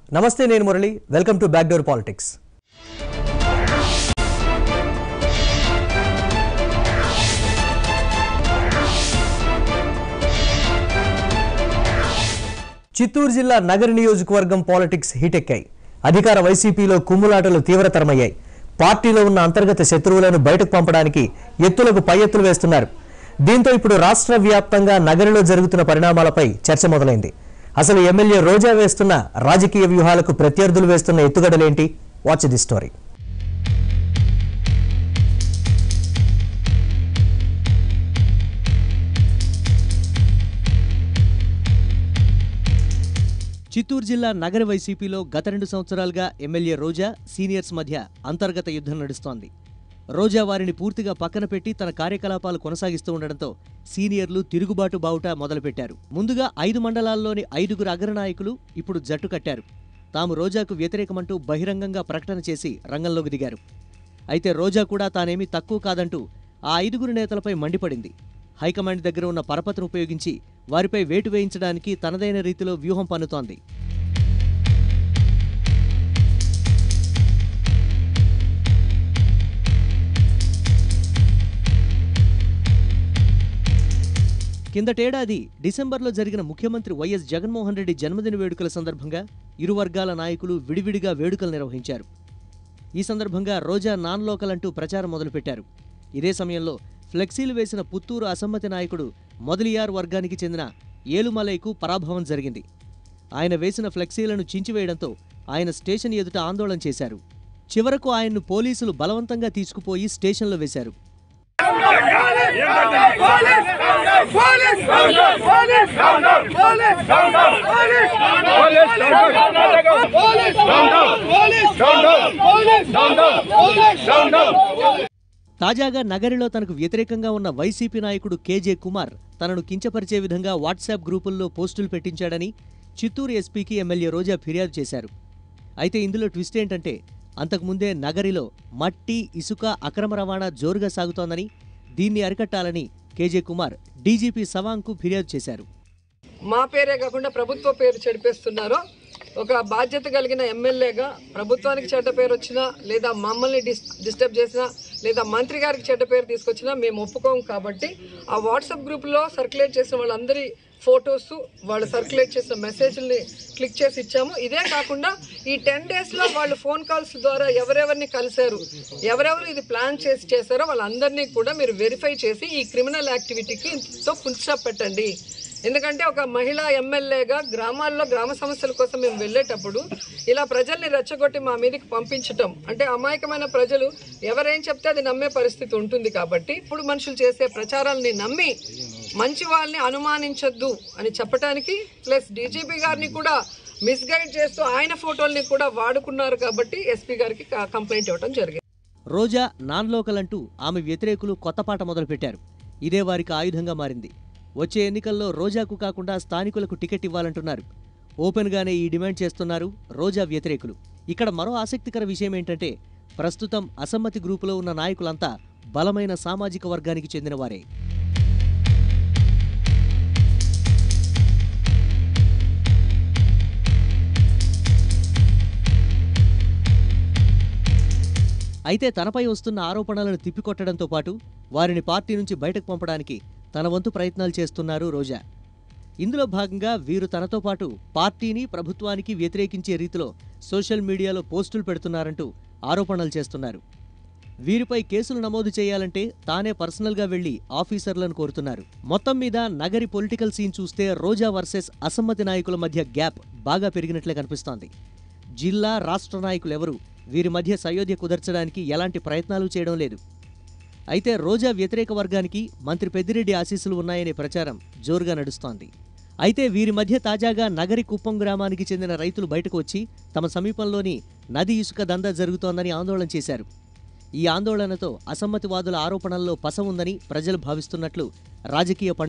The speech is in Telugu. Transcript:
నమస్తే నేను Murali welcome to back door politics Chittoor జిల్లా నగర నియోజకవర్గం పాలిటిక్స్ హీటెక్కాయి అధికార వైసీపీలో కుమ్ములాటలు తీవ్రతరమయ్యాయి పార్టీలో ఉన్న అంతర్గత శత్రువులను బయటకు పంపడానికి ఎత్తులకు పై ఎత్తులు వేస్తున్నారు దీంతో ఇప్పుడు రాష్ట్ర వ్యాప్తంగా నగరిలో జరుగుతున్న పరిణామాలపై చర్చ మొదలైంది అసలు ఎమ్మెల్యే రోజా వేస్తున్న రాజకీయ వ్యూహాలకు ప్రత్యర్థులు వేస్తున్న ఎత్తుగడలేంటి వాచ్ ది స్టోరీ చిత్తూరు జిల్లా నగర వైసీపీలో గత రెండు సంవత్సరాలుగా ఎమ్మెల్యే రోజా సీనియర్స్ మధ్య అంతర్గత యుద్ధం నడుస్తోంది రోజా వారిని పూర్తిగా పక్కన పెట్టి తన కార్యకలాపాలు కొనసాగిస్తూ ఉండడంతో సీనియర్లు తిరుగుబాటు బావుట మొదలుపెట్టారు ముందుగా ఐదు మండలాల్లోని ఐదుగురు అగ్రనాయకులు ఇప్పుడు జట్టు కట్టారు తాము రోజాకు వ్యతిరేకమంటూ బహిరంగంగా ప్రకటన చేసి రంగంలోకి దిగారు అయితే రోజా కూడా తానేమీ తక్కువ కాదంటూ ఆ ఐదుగురు నేతలపై మండిపడింది హైకమాండ్ దగ్గర ఉన్న పరపతిని ఉపయోగించి వారిపై వేటు వేయించడానికి తనదైన రీతిలో వ్యూహం పన్నుతోంది కిందటేడాది డిసెంబర్లో జరిగిన ముఖ్యమంత్రి వైఎస్ జగన్మోహన్ రెడ్డి జన్మదిన వేడుకల సందర్భంగా ఇరు వర్గాల నాయకులు విడివిడిగా వేడుకలు నిర్వహించారు ఈ సందర్భంగా రోజా నాన్ లోకల్ అంటూ ప్రచారం మొదలుపెట్టారు ఇదే సమయంలో ఫ్లెక్సీలు వేసిన పుత్తూరు అసమ్మతి నాయకుడు మొదలియార్ వర్గానికి చెందిన ఏలుమలైకు పరాభవం జరిగింది ఆయన వేసిన ఫ్లెక్సీలను చించివేయడంతో ఆయన స్టేషన్ ఎదుట ఆందోళన చేశారు చివరకు ఆయన్ను పోలీసులు బలవంతంగా తీసుకుపోయి స్టేషన్లో వేశారు తాజాగా నగరిలో తనకు వ్యతిరేకంగా ఉన్న వైసీపీ నాయకుడు కేజే కుమార్ తనను కించపరిచే విధంగా వాట్సాప్ గ్రూపుల్లో పోస్టులు పెట్టించాడని చిత్తూరు ఎస్పీకి ఎమ్మెల్యే రోజా ఫిర్యాదు చేశారు అయితే ఇందులో ట్విస్ట్ ఏంటంటే అంతకుముందే నగరిలో మట్టి ఇసుక అక్రమ రవాణా జోరుగా సాగుతోందని దీన్ని అరికట్టాలని కేజే కుమార్ డీజీపీ సవాంగ్కు ఫిర్యాదు చేశారు మా పేరే కాకుండా ప్రభుత్వ పేరు చెడిపేస్తున్నారో ఒక బాధ్యత కలిగిన ఎమ్మెల్యేగా ప్రభుత్వానికి చెడ్డ పేరు వచ్చినా లేదా మమ్మల్ని డిస్ డిస్టర్బ్ చేసినా లేదా మంత్రి గారికి చెడ్డ పేరు తీసుకొచ్చినా మేము ఒప్పుకోం కాబట్టి ఆ వాట్సాప్ గ్రూప్లో సర్క్యులేట్ చేసిన వాళ్ళందరి ఫొటోస్ వాళ్ళు సర్క్యులేట్ చేసిన మెసేజ్ని క్లిక్ చేసి ఇచ్చాము ఇదే కాకుండా ఈ టెన్ డేస్లో వాళ్ళు ఫోన్ కాల్స్ ద్వారా ఎవరెవరిని కలిశారు ఎవరెవరు ఇది ప్లాన్ చేసి చేశారో వాళ్ళందరినీ కూడా మీరు వెరిఫై చేసి ఈ క్రిమినల్ యాక్టివిటీకి తో ఫుల్ స్టాప్ పెట్టండి ఎందుకంటే ఒక మహిళా ఎమ్మెల్యేగా గ్రామాల్లో గ్రామ సమస్యల కోసం మేము వెళ్ళేటప్పుడు ఇలా ప్రజల్ని రెచ్చగొట్టి మా మీదకి పంపించటం అంటే అమాయకమైన ప్రజలు ఎవరేం చెప్తే అది నమ్మే పరిస్థితి ఉంటుంది కాబట్టి ఇప్పుడు మనుషులు చేసే ప్రచారాలని నమ్మి మంచి వాళ్ళని అనుమానించొద్దు అని చెప్పడానికి ప్లస్ డీజీపీ గారిని కూడా మిస్గైడ్ చేస్తూ ఆయన ఫోటోల్ని కూడా వాడుకున్నారు కాబట్టి ఎస్పీ గారికి క- కంప్లైంట్ ఇవ్వడం జరిగింది రోజా నాన్ లోకల్ అంటూ ఆమె వ్యతిరేకులు కొత్త పాట మొదలుపెట్టారు ఇదే వారికి ఆయుధంగా మారింది వచ్చే ఎన్నికల్లో రోజాకు కాకుండా స్థానికులకు టికెట్ ఇవ్వాలంటున్నారు ఓపెన్గానే ఈ డిమాండ్ చేస్తున్నారు రోజా వ్యతిరేకులు ఇక్కడ మరో ఆసక్తికర విషయం ఏంటంటే ప్రస్తుతం అసమ్మతి గ్రూపులో ఉన్న నాయకులంతా బలమైన సామాజిక వర్గానికి చెందినవారే అయితే తనపై వస్తున్న ఆరోపణలను తిప్పికొట్టడంతో పాటు వారిని పార్టీ నుంచి బయటకు పంపడానికి తన వంతు ప్రయత్నాలు చేస్తున్నారు రోజా ఇందులో భాగంగా వీరు తనతో పాటు పార్టీని ప్రభుత్వానికి వ్యతిరేకించే రీతిలో సోషల్ మీడియాలో పోస్టులు పెడుతున్నారంటూ ఆరోపణలు చేస్తున్నారు వీరిపై కేసులు నమోదు చేయాలంటే తానే పర్సనల్గా వెళ్లి ఆఫీసర్లను కోరుతున్నారు మొత్తం మీద నగరి పొలిటికల్ సీన్ చూస్తే రోజా వర్సెస్ అసమ్మతి నాయకుల మధ్య గ్యాప్ బాగా పెరిగినట్లే కనిపిస్తోంది జిల్లా రాష్ట్ర నాయకులెవరూ వీరి మధ్య సయోధ్య కుదర్చడానికి ఎలాంటి ప్రయత్నాలు చేయడం లేదు అయితే రోజా వ్యతిరేక వర్గానికి మంత్రి పెద్దిరెడ్డి ఆశీస్సులు ఉన్నాయనే ప్రచారం జోరుగా నడుస్తోంది అయితే వీరి మధ్య తాజాగా నగరి కుప్పం గ్రామానికి చెందిన రైతులు బయటకు వచ్చి తమ సమీపంలోని నది ఇసుక దందా జరుగుతోందని ఆందోళన చేశారు ఈ ఆందోళనతో అసమ్మతివాదుల ఆరోపణల్లో పస ఉందని ప్రజలు భావిస్తున్నట్లు రాజకీయ పండితులు